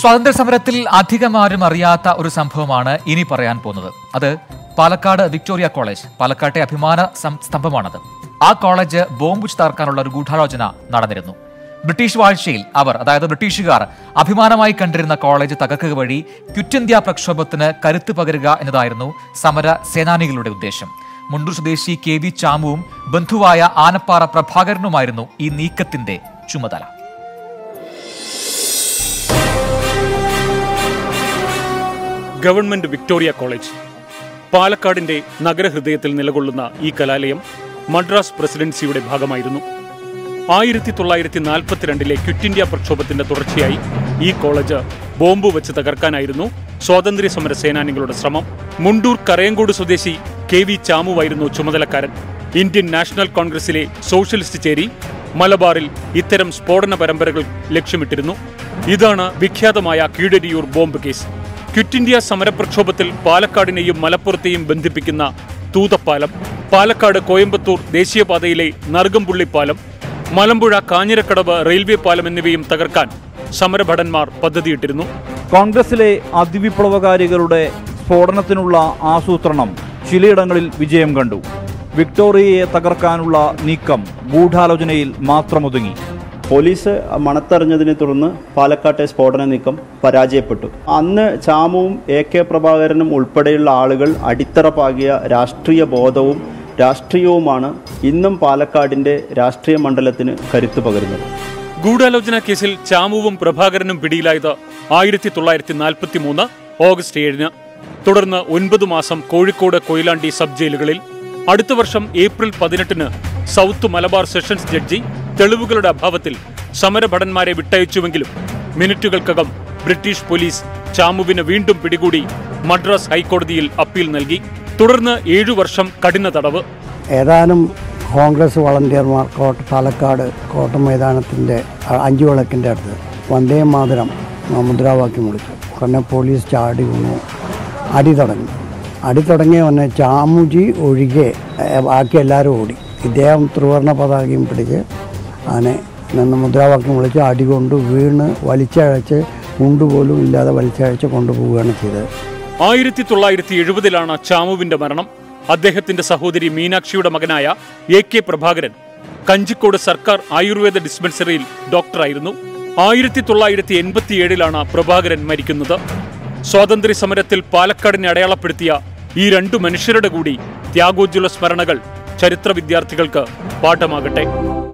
സ്വാതന്ത്ര്യ സമരത്തിൽ അധികമാരും അറിയാത്ത ഒരു സംഭവമാണ് ഇനി പറയാൻ പോകുന്നത് അത് പാലക്കാട് വിക്ടോറിയ കോളേജ് പാലക്കാട്ടെ അഭിമാന സം- സ്തംഭമാണത് ആ കോളേജ് ബോംബുച്ച് തകർക്കാനുള്ള ഒരു ഗൂഢാലോചന നടന്നിരുന്നു ബ്രിട്ടീഷ് വാഴ്ചയിൽ അവർ അതായത് ബ്രിട്ടീഷുകാർ അഭിമാനമായി കണ്ടിരുന്ന കോളേജ് തകർക്കുക വഴി ക്വിറ്റ് ഇന്ത്യ പ്രക്ഷോഭത്തിന് കരുത്ത് പകരുക എന്നതായിരുന്നു സമര സേനാനികളുടെ ഉദ്ദേശം മുണ്ടൂർ സ്വദേശി കെ വി ചാമുവും ബന്ധുവായ ആനപ്പാറ പ്രഭാകരനുമായിരുന്നു ഈ നീക്കത്തിന്റെ ചുമതല ഗവൺമെന്റ് വിക്ടോറിയ കോളേജ് പാലക്കാടിന്റെ നഗരഹൃദയത്തിൽ നിലകൊള്ളുന്ന ഈ കലാലയം മദ്രാസ് പ്രസിഡൻസിയുടെ ഭാഗമായിരുന്നു ആയിരത്തി തൊള്ളായിരത്തി നാൽപ്പത്തിരണ്ടിലെ ക്വിറ്റ് ഇന്ത്യ പ്രക്ഷോഭത്തിന്റെ തുടർച്ചയായി ഈ കോളേജ് ബോംബ് വെച്ച് തകർക്കാനായിരുന്നു സ്വാതന്ത്ര്യ സമര സേനാനികളുടെ ശ്രമം മുണ്ടൂർ കറയങ്കോട് സ്വദേശി കെ വി ചാമുവായിരുന്നു ചുമതലക്കാരൻ ഇന്ത്യൻ നാഷണൽ കോൺഗ്രസിലെ സോഷ്യലിസ്റ്റ് ചേരി മലബാറിൽ ഇത്തരം സ്ഫോടന പരമ്പരകൾ ലക്ഷ്യമിട്ടിരുന്നു ഇതാണ് വിഖ്യാതമായ Keezhariyur bomb case Quit India സമരപ്രക്ഷോഭത്തിൽ പാലക്കാടിനെയും മലപ്പുറത്തെയും ബന്ധിപ്പിക്കുന്ന തൂതപ്പാലം പാലക്കാട് കോയമ്പത്തൂർ ദേശീയപാതയിലെ നറുകംപുള്ളി പാലം മലമ്പുഴ കാഞ്ഞിരക്കടവ് റെയിൽവേ പാലം എന്നിവയും തകർക്കാൻ സമരഭടന്മാർ പദ്ധതിയിട്ടിരുന്നു കോൺഗ്രസിലെ അതിവിപ്ലവകാരികളുടെ സ്ഫോടനത്തിനുള്ള ആസൂത്രണം ചിലയിടങ്ങളിൽ വിജയം കണ്ടു വിക്ടോറിയയെ തകർക്കാനുള്ള നീക്കം ഗൂഢാലോചനയിൽ മാത്രമൊതുങ്ങി പോലീസ് മണത്തറിഞ്ഞതിനെ തുടർന്ന് പാലക്കാട്ടെ സ്ഫോടന നീക്കം പരാജയപ്പെട്ടു അന്ന് ചാമുവും എ കെ പ്രഭാകരനും ഉൾപ്പെടെയുള്ള ആളുകൾ അടിത്തറ പാകിയ രാഷ്ട്രീയ ബോധവും രാഷ്ട്രീയവുമാണ് ഇന്നും പാലക്കാടിൻ്റെ രാഷ്ട്രീയ മണ്ഡലത്തിന് കരുത്തു പകരുന്നത് ഗൂഢാലോചന കേസിൽ ചാമുവും പ്രഭാകരനും പിടിയിലായത് ആയിരത്തി തൊള്ളായിരത്തി നാൽപ്പത്തി മൂന്ന് ഓഗസ്റ്റ് ഏഴിന് തുടർന്ന് ഒൻപത് മാസം കോഴിക്കോട് കൊയിലാണ്ടി സബ് ജയിലുകളിൽ അടുത്ത വർഷം ഏപ്രിൽ പതിനെട്ടിന് സൗത്ത് മലബാർ സെഷൻസ് ജഡ്ജി തെളിവുകളുടെ അഭാവത്തിൽ സമരഭടന്മാരെ വിട്ടയച്ചുവെങ്കിലും മിനിറ്റുകൾക്കകം ബ്രിട്ടീഷ് പോലീസ് ചാമുവിന് വീണ്ടും പിടികൂടി മദ്രാസ് ഹൈക്കോടതിയിൽ അപ്പീൽ നൽകി തുടർന്ന് ഏഴു വർഷം കഠിന തടവ് ഏതാനും കോൺഗ്രസ് വളണ്ടിയർമാർ കോട്ട പാലക്കാട് കോട്ട മൈതാനത്തിൻ്റെ അഞ്ചു വിളക്കിൻ്റെ അടുത്ത് വന്ദേ മാതരം ആ, മുദ്രാവാക്യം വിളിച്ചു ഉടനെ പോലീസ് ചാടി വീണു അടി തുടങ്ങി അടി തുടങ്ങിയ ഉടനെ ചാമുജി ഒഴികെ ഏ, ബാക്കി എല്ലാവരും ഓടി ഇദ്ദേഹം ത്രിവർണ്ണ പതാകയും പിടിച്ച് അതിനെ നിന്ന് മുദ്രാവാക്യം വിളിച്ച് അടി കൊണ്ട് വീണ് വലിച്ചഴച്ച് മുണ്ടുപോലും ഇല്ലാതെ വലിച്ചഴച്ച് കൊണ്ടുപോവുകയാണ് ചെയ്തത് ആയിരത്തി തൊള്ളായിരത്തി എഴുപതിലാണ് ചാമുവിന്റെ മരണം അദ്ദേഹത്തിന്റെ സഹോദരി മീനാക്ഷിയുടെ മകനായ എ കെ പ്രഭാകരൻ കഞ്ചിക്കോട് സർക്കാർ ആയുർവേദ ഡിസ്പെൻസറിയിൽ ഡോക്ടറായിരുന്നു ആയിരത്തി തൊള്ളായിരത്തി എൺപത്തിയേഴിലാണ് പ്രഭാകരൻ മരിക്കുന്നത് സ്വാതന്ത്ര്യ സമരത്തിൽ പാലക്കാടിനെ അടയാളപ്പെടുത്തിയ ഈ രണ്ടു മനുഷ്യരുടെ കൂടി ത്യാഗോജ്വല സ്മരണകൾ ചരിത്ര വിദ്യാർത്ഥികൾക്ക് പാഠമാകട്ടെ